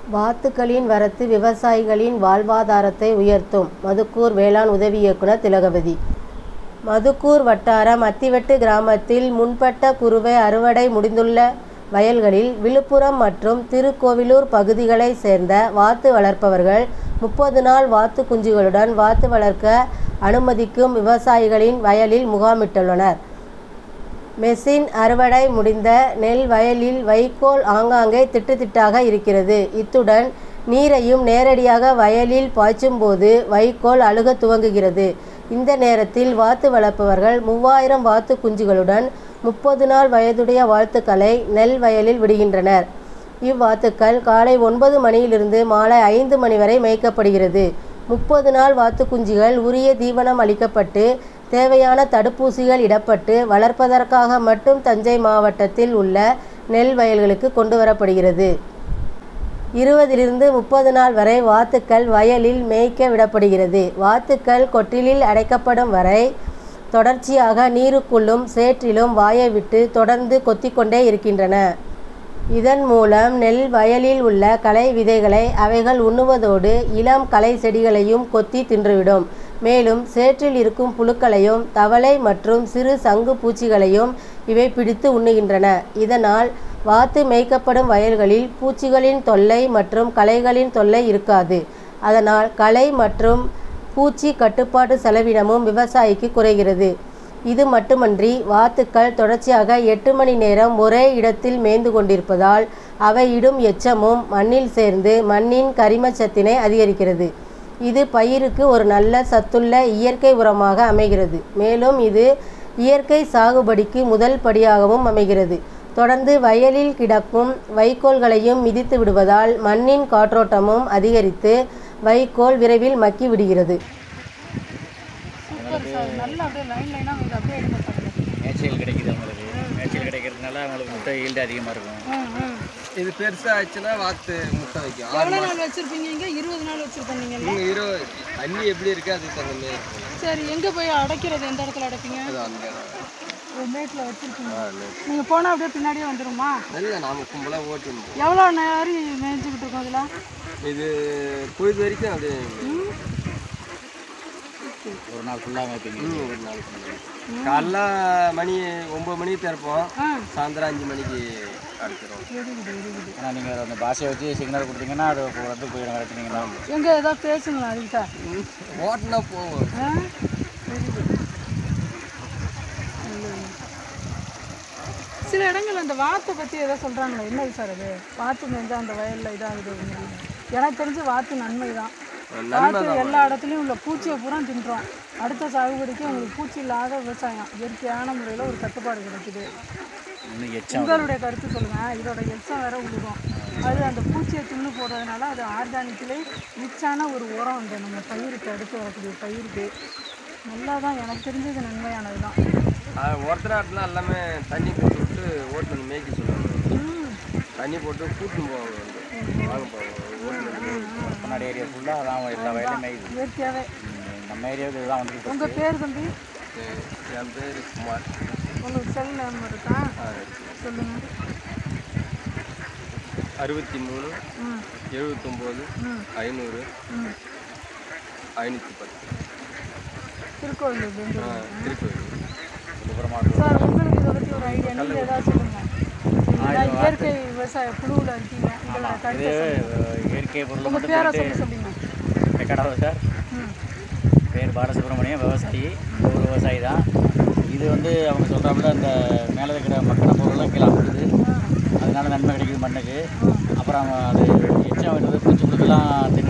வாத்துக்களின் வரத்து விவசாயிகளின் வாழ்வாதாரத்தை உயர்த்தும் மதுக்கூர் வேளாண் உதவி இயக்குனர் திலகவதி மதுக்கூர் வட்டாரம் அத்திவெட்டு கிராமத்தில் முன்பட்ட குறுவை அறுவடை முடிந்துள்ள வயல்களில் விழுப்புரம் மற்றும் திருக்கோவிலூர் பகுதிகளைச் சேர்ந்த வாத்து வளர்ப்பவர்கள் முப்பது நாள் வாத்து குஞ்சுகளுடன் வாத்து வளர்க்க அனுமதிக்கும் விவசாயிகளின் வயலில் முகாமிட்டுள்ளனர் மெஷின் அறுவடை முடிந்த நெல் வயலில் வைக்கோல் ஆங்காங்கே திட்டுத்திட்டாக இருக்கிறது இத்துடன் நீரையும் நேரடியாக வயலில் பாய்ச்சும்போது வைக்கோல் அழுக துவங்குகிறது இந்த நேரத்தில் வாத்து வளர்ப்பவர்கள் மூவாயிரம் வாத்து குஞ்சுகளுடன் முப்பது நாள் வயதுடைய வாத்துக்களை நெல் வயலில் விடுகின்றனர் இவ்வாத்துக்கள் காலை ஒன்பது மணியிலிருந்து மாலை ஐந்து மணி வரை மேய்க்கப்படுகிறது முப்பது நாள் வாத்து குஞ்சுகள் உரிய தீவனம் அளிக்கப்பட்டு தேவையான தடுப்பூசிகள் இடப்பட்டு வளர்ப்பதற்காக மட்டும் தஞ்சை மாவட்டத்தில் உள்ள நெல் வயல்களுக்கு கொண்டு வரப்படுகிறது இருபதிலிருந்து முப்பது நாள் வரை வாத்துக்கள் வயலில் மேய்க்க விடப்படுகிறது வாத்துக்கள் கொட்டிலில் அடைக்கப்படும் வரை தொடர்ச்சியாக நீருக்குள்ளும் சேற்றிலும் வாயை விட்டு தொடர்ந்து கொத்திக்கொண்டே இருக்கின்றன இதன் மூலம் நெல் வயலில் உள்ள களை விதைகளை அவைகள் உண்ணுவதோடு இளம் களை செடிகளையும் கொத்தி தின்றுவிடும் மேலும் சேற்றில் இருக்கும் புழுக்களையும் தவளை மற்றும் சிறு சங்கு பூச்சிகளையும் இவை பிடித்து உண்ணுகின்றன இதனால் வாத்து மேய்க்கப்படும் வயல்களில் பூச்சிகளின் தொல்லை மற்றும் களைகளின் தொல்லை இருக்காது அதனால் களை மற்றும் பூச்சி கட்டுப்பாட்டு செலவினமும் விவசாயிக்கு குறைகிறது இது மட்டுமன்றி வாத்துக்கள் தொடர்ச்சியாக எட்டு மணி நேரம் ஒரே இடத்தில் மேய்ந்து கொண்டிருப்பதால் அவை இடும் எச்சமும் மண்ணில் சேர்ந்து மண்ணின் கரிமச்சத்தினை அதிகரிக்கிறது இது பயிருக்கு ஒரு நல்ல சத்துள்ள இயற்கை உரமாக அமைகிறது மேலும் இது இயற்கை சாகுபடிக்கு முதல் படியாகவும் அமைகிறது தொடர்ந்து வயலில் கிடக்கும் வைக்கோல்களையும் மிதித்து விடுவதால் மண்ணின் காற்றோட்டமும் அதிகரித்து வைக்கோல் விரைவில் மக்கி விடுகிறது சூப்பர் சார் நல்லா அப்படியே லைன் லைனாக உங்களுக்கு அப்படியே எடுங்க சார் மேய்ச்சல் கிடைக்குது அவங்களுக்கு மேய்ச்சல் கிடைக்கிறதுனால அவங்களுக்கு முட்டை ஈல்டு அதிகமாக இருக்கும் ம் ம் இது பெருசா ஆச்சுன்னா வாத்து முட்டை வைக்கும் ஆறு எவ்வளோ நாள் வச்சுருப்பீங்க இங்கே இருபது நாள் வச்சுருப்பீங்க இவங்க இருபது தண்ணி எப்படி இருக்கு அதுக்கு தகுந்த மாதிரி இருக்கும். சரி எங்கே போய் அடைக்கிறது எந்த இடத்துல அடைப்பீங்க அது அந்த இடம். ஒரு மேட்டில் வச்சுருக்கீங்க ஆ, இல்லை. நீங்கள் போனால் அப்படியே பின்னாடியே வந்துருமா இல்லை நாம கும்பலாக ஓட்டி வந்துட்டோம். எவ்வளோ நேரம் மேய்ஞ்சிக்கிட்டு இருக்கோம் இதில் இது பொழுது வரைக்கும் அப்படியே ஒரு நாள் ஃபுல்லாக மேய்ப்பீங்க ம், ஒரு நாள் full ஆ. காலைல மணி ஒம்பது மணிக்கு திறப்போம் ஆ சாயந்தரம் அஞ்சு மணிக்கு அடிச்சிடும் இருக்குது இருக்குது ஏன்னா நீங்கள் அந்த பாஷையை வச்சு சிக்னல் கொடுத்தீங்கன்னா அது வந்து போயிடும் கரெக்டுங்களா எங்கே ஏதாவது பேசுங்களா அதுக்கு சார் ஓட்டினா போவோம் ஆ தெரியுது சில இடங்கள் அந்த வாத்தை பற்றி ஏதோ சொல்கிறாங்களே என்னது சார் அது வாத்து மேய்ஞ்சா அந்த வயலில் இதாகுது அப்படின்னு. எனக்கு தெரிஞ்சு வாத்து நன்மை தான் வாத்து எல்லா இடத்துலையும் உள்ள பூச்சியை பூரா தின்றோம் அடுத்த சாகுபடிக்கு உங்களுக்கு பூச்சி இல்லாத விவசாயம் இயற்கையான முறையில் ஒரு கட்டுப்பாடு கிடைக்குது இன்னும் எச்சம் உங்களுடைய கருத்து சொல்லுங்கள் இதோட எச்சம் வேற உழுகும் அது அந்த பூச்சியை தின்னு போடுறதுனால அது ஆர்கானிக்கிலே ரிச்சான ஒரு உரம் அந்த நம்ம பயிருக்கு அடுத்து வரக்கூடிய பயிருக்கு நல்லா தான் எனக்கு தெரிஞ்சது நன்மையானது தான் ஒருத்தர் நாட்டில் எல்லாமே தண்ணி போட்டு விட்டு ஓட்டு வந்து மேய்க்க சொல்லுவாங்க தண்ணி போட்டு கூட்டின்னு போவாங்க வந்து வாங்க போவாங்க ஓட்டு வந்து முன்னாடி ஏரியா ஃபுல்லாக அதான் எல்லா வயலையும் மேய்க்குது இயற்கையாகவே ம், நம்ம ஏரியாவுக்கு இதுதான் வந்துருக்கு உங்கள் பேர் தம்பி என் பேர் குமார் உங்களுக்கு செல் நம்பர் இருக்கா சொல்லுங்கள் அறுபத்தி மூணு ம் எழுபத்தொம்போது ம் ஐநூறு ம் ஐநூற்றி பத்து திருக்கோவிலூர் ஆ, திருப்பதி விழுப்புரமாக சார் உங்களுக்கு இதை பற்றி ஒரு ஐடியா நீங்கள் ஏதாவது சொல்லுங்கள் நீங்கள் இயற்கை விவசாய குழுவில் இருக்கீங்க உங்களோட இது கருத்தை சொல்லுங்கள் இயற்கை பொருள் உங்கள் மட்டும் பேரை சொல்லிட்டு சொல்லி சொல்லுங்கள் ரெக்கார்டாக சார் ம் பேர் பாலசுப்ரமணியம் விவசாயி ஒரு விவசாயி தான் இது வந்து அவங்க சொல்கிறாப்புல இந்த மேலே இருக்கிற மக்கின பொருள்லாம் கீழே அமுக்குது அதனால நன்மை கிடைக்குது மண்ணுக்கு அப்புறம் அது எச்சம் வருது பூச்சி புழுக்கெல்லாம் தின்னு